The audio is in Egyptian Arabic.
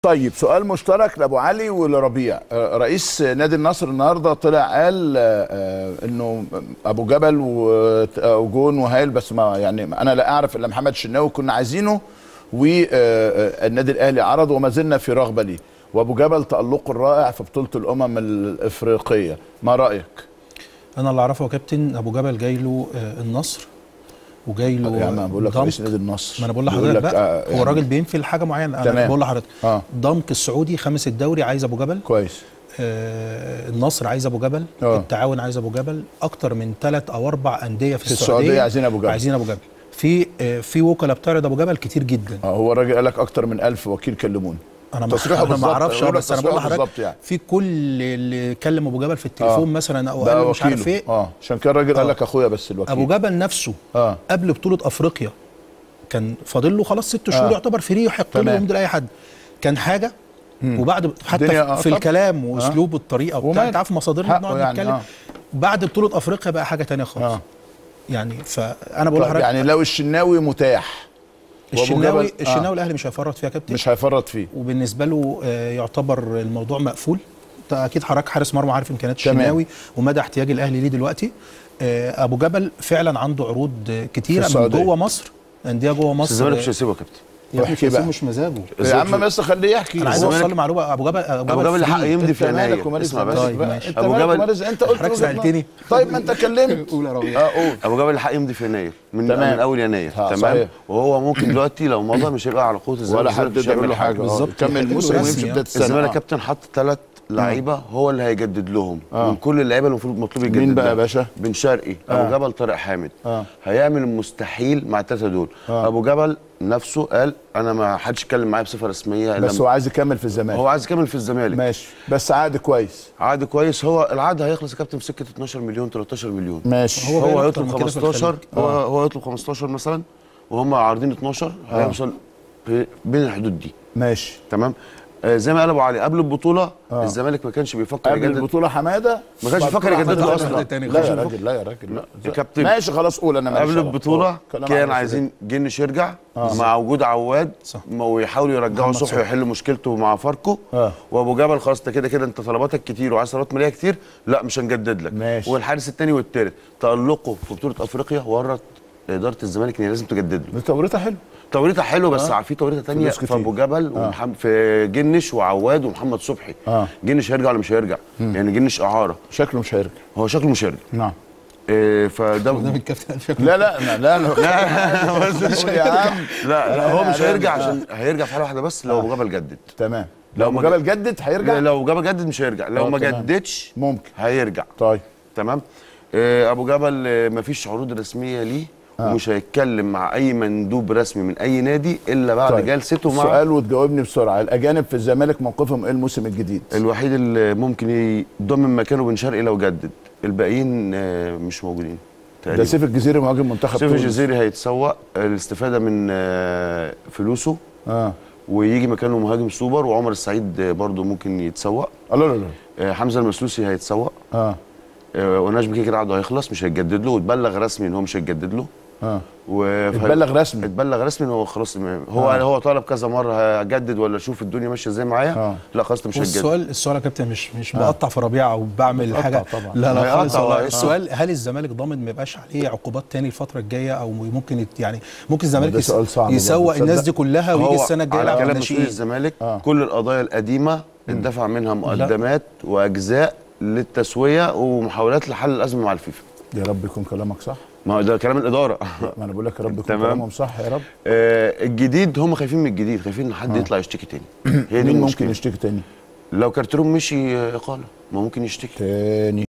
طيب سؤال مشترك لابو علي ولربيع آه، رئيس نادي النصر النهارده طلع قال آه، آه، انه ابو جبل و- آه، وجون وهايل بس ما يعني انا لا اعرف الا محمد الشناوي كنا عايزينه والنادي الاهلي عرض وما زلنا في رغبه ليه وابو جبل تالقه الرائع في بطوله الامم الافريقيه ما رايك انا اللي اعرفه يا كابتن ابو جبل جاي له آه، النصر وجاي له يا عم بقول لك ضمك. رئيس نادي النصر ما انا بقول بيقول لحضرتك لك، بقى آه، هو يعني الراجل بينفي حاجه معينه انا تمام. بقول لحضرتك اه ضمك السعودي خامس الدوري عايز ابو جبل كويس آه النصر عايز ابو جبل آه. التعاون عايز ابو جبل اكتر من ثلاث او اربع انديه في, في السعودية عايزين أبو جبل. عايزين ابو جبل في آه في وكلاء بتعرض ابو جبل كتير جدا آه، هو الراجل قال لك اكتر من ألف وكيل كلموني انا ما تصريحه انا ما بالظبط، اعرفش يقول لك بس انا بقول تصريحه لحضرتك بالظبط يعني. في كل اللي كلم ابو جبل في التليفون آه. مثلا او ده قال له مش عارف وكيله ايه اه عشان كده الراجل قال آه. لك اخويا بس الوكيل ابو جبل نفسه اه قبل بطوله افريقيا كان فاضل له خلاص ست شهور آه. يعتبر فري يحق له تمام. يمضي لاي حد كان حاجه وبعد حتى الدنيا- في, آه في طبعا. الكلام واسلوب الطريقه وماله. وبتاع انت عارف مصادرنا حقه بنقعد يعني، نتكلم آه. بعد بطوله افريقيا بقى حاجه تانية خالص اه يعني فانا بقول طيب لحضرتك يعني لو الشناوي متاح وأبو الشناوي جبل- آه. الشناوي الاهلي مش هيفرط فيها كابتن مش هيفرط فيه وبالنسبه له آه، يعتبر الموضوع مقفول انت اكيد حضرتك حارس مرمى عارف امكانيات تمام. الشناوي ومدى احتياج الاهلي ليه دلوقتي آه، ابو جبل فعلا عنده عروض آه، كتيره من السعودية. جوه مصر انديه جوه بس مصر الزمالك مش هيسيبه يا كابتن يا ابني احكي كيسيه بقى. مش مزاجه يا عم بس خليه يحكي انا عايز هو- اوصل لمعلومه ابو جبل ابو جبل حق يمضي انت في مالك يناير ومال اسمع بس الزمالك طيب، بقى؟ ماشي. انت أبو مالك جبل- ومال الز- انت قلت حضرتك وجهة سألتني. نظر. طيب ما انت كلمت قول يا ربيع اه قول ابو جبل الحق يمضي في يناير من, تمام. من اول يناير آه، تمام صحيح. وهو ممكن دلوقتي لو مضى مش هيبقى على قوه الزمالك ولا الزمالك حد مش يعمل هيعمل له حاجه بالظبط. بالظبط كمل الموسم رسمي ويمشي يعني. بدايه السنه الزمالك آه. كابتن حط ثلاث لعيبه هو اللي هيجدد لهم آه. من كل اللعيبه اللي المفروض مطلوب يجدد مين بقى يا لها. باشا؟ بن شرقي آه. ابو جبل طارق حامد آه. هيعمل المستحيل مع الثلاثه دول آه. ابو جبل نفسه قال انا ما حدش اتكلم معايا بصفه رسميه بس لما- هو عايز يكمل في الزمالك هو عايز يكمل في الزمالك ماشي بس عقد كويس عقد كويس هو العقد هيخلص يا كابتن في سكه 12 مليون 13 مليون ماشي هو هو, باين أكتر هيطلب من كده في 15 الخليج. هو هو هيطلب 15 مثلا وهم عارضين 12 هيوصل في بين الحدود دي ماشي تمام آه زي ما قال ابو علي قبل البطوله آه. الزمالك ما كانش بيفكر قبل يجدد البطوله حماده ما كانش بعد بيفكر البطولة يجدد له حمادة أصلاً. لا. تاني لا يا خالص. راجل لا يا راجل لا. يا كابتن ماشي خلاص قول انا ماليش قبل دعوة. البطوله أوه. كلام كان عارف عايزين جنش يرجع آه. مع وجود عواد صح. ما ويحاولوا يرجعوا محمد صبحي صبحي. ويحل مشكلته مع فاركو آه. وابو جبل خلاص انت كده كده انت طلباتك كتير وعايز طلبات ماليه كتير لا مش هنجدد لك ماشي. والحارس الثاني والثالث تالقه في بطوله افريقيا ورط اداره الزمالك ان هي لازم تجدد له دي توريتها حلو توريته حلو بس في توريته تانية فلوس في كتير. ابو جبل ومحمد في جنش وعواد ومحمد صبحي آه. جنش هيرجع ولا مش هيرجع يعني جنش اعاره شكله مش هيرجع هو شكله مش هيرجع نعم إيه فده قدام الكابتن شكله لا لا لا لا لا مش يا عم لا لا هو مش لا، هيرجع لا. عشان هيرجع في حاله واحده بس لو ابو جبل جدد تمام لو لو ما جبل جدد هيرجع لو ابو جبل جدد مش هيرجع لو آه، ما تمام. جددش ممكن هيرجع طيب تمام آه، ابو جبل آه، مفيش عروض رسميه ليه ومش هيتكلم مع اي مندوب رسمي من اي نادي الا بعد طيب. جلسته مع سؤال وتجاوبني بسرعه الاجانب في الزمالك موقفهم ايه الموسم الجديد الوحيد اللي ممكن يضم مكانه بن شرقي لو جدد الباقيين آه، مش موجودين ده تقريبا سيف الجزيري مهاجم منتخب سيف تونس. الجزيري هيتسوق الاستفاده من آه، فلوسه اه ويجي مكانه مهاجم سوبر وعمر السعيد آه، برضه ممكن يتسوق لا لا لا آه، حمزه المسلوسي هيتسوق اه آه، ونجم كده كده عقده هيخلص مش هيتجدد له واتبلغ رسمي ان هو مش هيتجدد له اه و اتبلغ رسمي اتبلغ رسمي ان هو خلاص هو آه. هو طلب كذا مره هجدد ولا اشوف الدنيا ماشيه ازاي معايا آه. لا خلاص انت مش هتجدد والسؤال السؤال يا كابتن مش مش بقطع في ربيعه او بعمل بتقطع حاجه طبعا. لا لا هيقطع خالص والله. وهيقطع. السؤال هل الزمالك ضامن ما يبقاش عليه عقوبات تاني الفتره الجايه او ممكن يت- يعني ممكن ده الزمالك يس- سؤال صعب برضه. يسوق الناس تصدق؟ دي كلها ويجي هو السنه الجايه على يلعب كلام بالناشئين. مسؤول الزمالك آه. كل القضايا القديمه اتدفع منها مقدمات واجزاء للتسويه ومحاولات لحل الازمه مع الفيفا يا رب يكون كلامك صح ما هو ده كلام الاداره ما انا بقول لك يا رب يكون تمام. كلامهم صح يا رب آه، الجديد هم خايفين من الجديد خايفين ان حد يطلع يشتكي تاني هي دي مين ممكن المشكله يشتكي تاني لو كارتيرون مشي آه، اقاله ما ممكن يشتكي تاني